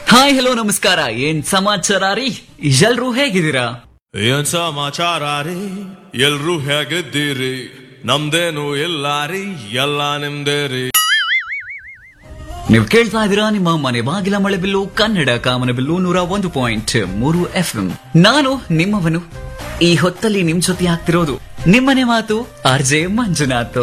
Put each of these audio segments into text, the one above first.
hi hello ನಮಸ್ಕಾರ ಏನ್ ಸಮಾಚಾರ ರೀ ಎಲ್ರೂ ಹೇಗಿದ್ದೀರಾ ಏನ್ ಸಮಾಚಾರ ರೀ ಎಲ್ರೂ ಹೇಗಿದ್ದೀರಿ ನಮ್ದೇನು ಇಲ್ಲ ರೀ ಎಲ್ಲ ನಿಮ್ದೇ ರೀ ನೀವು ಕೇಳ್ತಾ ಇದ್ದೀರಾ ನಿಮ್ಮ ಮನೆ ಬಾಗಿಲ ಮಳೆ ಬಿಲ್ಲು ಕನ್ನಡ ಕಾಮನ ಬಿಲ್ಲು ನೂರ ಒಂದು ಪಾಯಿಂಟ್ ಮೂರು ಎಫ್ ನಾನು ನಿಮ್ಮವನು ಈ ಹೊತ್ತಲ್ಲಿ ನಿಮ್ ಜೊತೆ ಆಗ್ತಿರೋದು ನಿಮ್ಮನೆ ಮಾತು ಆರ್ ಜೆ ಮಂಜುನಾಥ್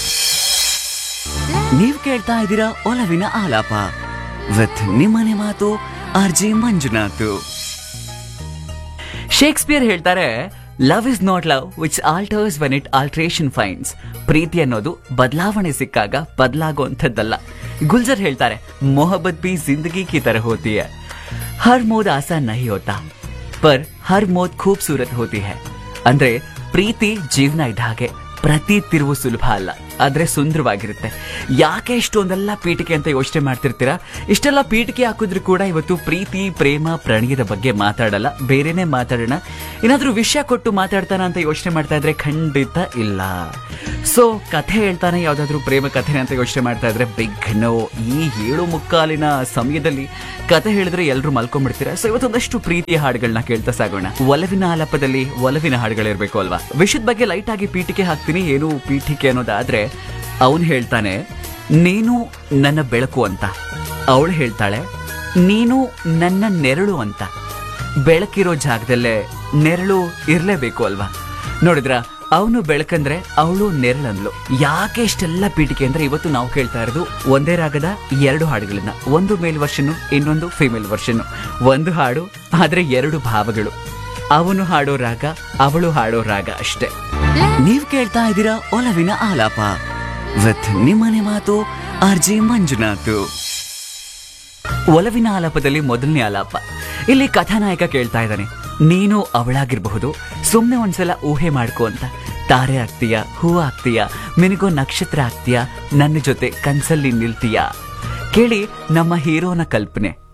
ನೀವು ಕೇಳ್ತಾ ಇದ್ದೀರಾ ಒಲವಿನ ಆಲಾಪ ವಿತ್ ನಿಮ್ಮನೆ ಮಾತು ಆರ್ ಜೆ ಮಂಜುನಾಥ್ ಶೇಕ್ಸ್ಪಿಯರ್ ಹೇಳ್ತಾರೆ love is not love which alters when it alteration finds ಪ್ರೀತಿ ಅನ್ನೋದು ಬದಲಾವಣೆ ಸಿಕ್ಕಾಗ ಬದಲಾಗುವಂಥದ್ದಲ್ಲ ಗುಲ್ಜರ್ ಹೇಳ್ತಾರೆ ಮೊಹಬ್ಬತ್ ಬಿ ಜಿಂದಗಿ ಕಿ ತರ ಹೋತಿ है ಹರ್ ಮೋದ್ ಆಸಾನ್ ನಹಿ ಹೋತಾ ಪರ್ ಹರ್ ಮೋದ್ ಖೂಬ್ಸೂರತ್ ಹೋತಿ है ಅಂದ್ರೆ ಪ್ರೀತಿ ಜೀವನ ಇದ್ದ ಹಾಗೆ ಪ್ರತಿ ತಿರುವು ಸುಲಭ ಅಲ್ಲ ಆದ್ರೆ ಸುಂದರವಾಗಿರುತ್ತೆ ಯಾಕೆ ಇಷ್ಟೊಂದೆಲ್ಲ ಪೀಠಿಕೆ ಅಂತ ಯೋಚನೆ ಮಾಡ್ತಿರ್ತೀರಾ ಇಷ್ಟೆಲ್ಲ ಪೀಠಿಕೆ ಹಾಕಿದ್ರು ಕೂಡ ಇವತ್ತು ಪ್ರೀತಿ ಪ್ರೇಮ ಪ್ರಣಯದ ಬಗ್ಗೆ ಮಾತಾಡಲ್ಲ ಬೇರೆನೆ ಮಾತಾಡೋಣ ಏನಾದ್ರೂ ವಿಷಯ ಕೊಟ್ಟು ಮಾತಾಡ್ತಾನ ಅಂತ ಯೋಚನೆ ಮಾಡ್ತಾ ಇದ್ರೆ ಖಂಡಿತ ಇಲ್ಲ ಸೊ ಕಥೆ ಹೇಳ್ತಾನೆ ಯಾವ್ದಾದ್ರು ಪ್ರೇಮ ಕಥೆ ಅಂತ ಯೋಚನೆ ಮಾಡ್ತಾ ಇದ್ರೆ ಬಿಗ್ ನೋ ಈ ಏಳು ಮುಕ್ಕಾಲಿನ ಸಮಯದಲ್ಲಿ ಕತೆ ಹೇಳಿದ್ರೆ ಎಲ್ರು ಮಲ್ಕೊಂಡ್ಬಿಡ್ತೀರಾ ಸೊ ಇವತ್ತೊಂದಷ್ಟು ಪ್ರೀತಿಯ ಹಾಡುಗಳನ್ನ ಕೇಳ್ತಾ ಸಾಗೋಣ ಒಲವಿನ ಆಲಾಪದಲ್ಲಿ ಒಲವಿನ ಹಾಡುಗಳಿರ್ಬೇಕು ಅಲ್ವಾ ವಿಷಯದ ಬಗ್ಗೆ ಲೈಟ್ ಆಗಿ ಪೀಠಿಕೆ ಹಾಕ್ತೀನಿ ಏನು ಪೀಠಿಕೆ ಅನ್ನೋದಾದ್ರೆ ಅವನು ಹೇಳ್ತಾನೆ ನೀನು ನನ್ನ ಬೆಳಕು ಅಂತ ಅವಳು ಹೇಳ್ತಾಳೆ ನೀನು ನನ್ನ ನೆರಳು ಅಂತ ಬೆಳಕಿರೋ ಜಾಗದಲ್ಲೇ ನೆರಳು ಇರ್ಲೇಬೇಕು ಅಲ್ವಾ ನೋಡಿದ್ರ ಅವನು ಬೆಳಕಂದ್ರೆ ಅವಳು ನೆರಳನ್ಲು ಯಾಕೆ ಇಷ್ಟೆಲ್ಲ ಪೀಠಿಕೆ ಅಂದ್ರೆ ಇವತ್ತು ನಾವು ಕೇಳ್ತಾ ಇರೋದು ಒಂದೇ ರಾಗದ ಎರಡು ಹಾಡುಗಳನ್ನ ಒಂದು ಮೇಲ್ ವರ್ಷನ್ ಇನ್ನೊಂದು ಫಿಮೇಲ್ ವರ್ಷನ್ ಒಂದು ಹಾಡು ಆದ್ರೆ ಎರಡು ಭಾವಗಳು ಅವನು ಹಾಡೋ ರಾಗ ಅವಳು ಹಾಡೋ ರಾಗ ಅಷ್ಟೇ ನೀವ್ ಕೇಳ್ತಾ ಇದ್ದೀರಾ ಒಲವಿನ ಆಲಾಪ ವಿತ್ ನಿಮ್ಮನೆ ಮಾತು ಆರ್ ಜಿ ಮಂಜುನಾಥ್ ಒಲವಿನ ಆಲಾಪದಲ್ಲಿ ಮೊದಲನೇ ಆಲಾಪ ಇಲ್ಲಿ ಕಥಾನಾಯಕ ಕೇಳ್ತಾ ಇದ್ದಾನೆ ನೀನು ಅವಳಾಗಿರಬಹುದು ಸುಮ್ನೆ ಒಂದ್ಸಲ ಊಹೆ ಮಾಡ್ಕೊ ಅಂತ ತಾರೆ ಆಗ್ತೀಯಾ ಹೂ ಆಗ್ತೀಯಾ ಮಿನಿಗೋ ನಕ್ಷತ್ರ ಆಗ್ತೀಯಾ ನನ್ನ ಜೊತೆ ಕನ್ಸಲ್ಲಿ ನಿಲ್ತೀಯಾ ಕೇಳಿ ನಮ್ಮ ಹೀರೋನ ಕಲ್ಪನೆ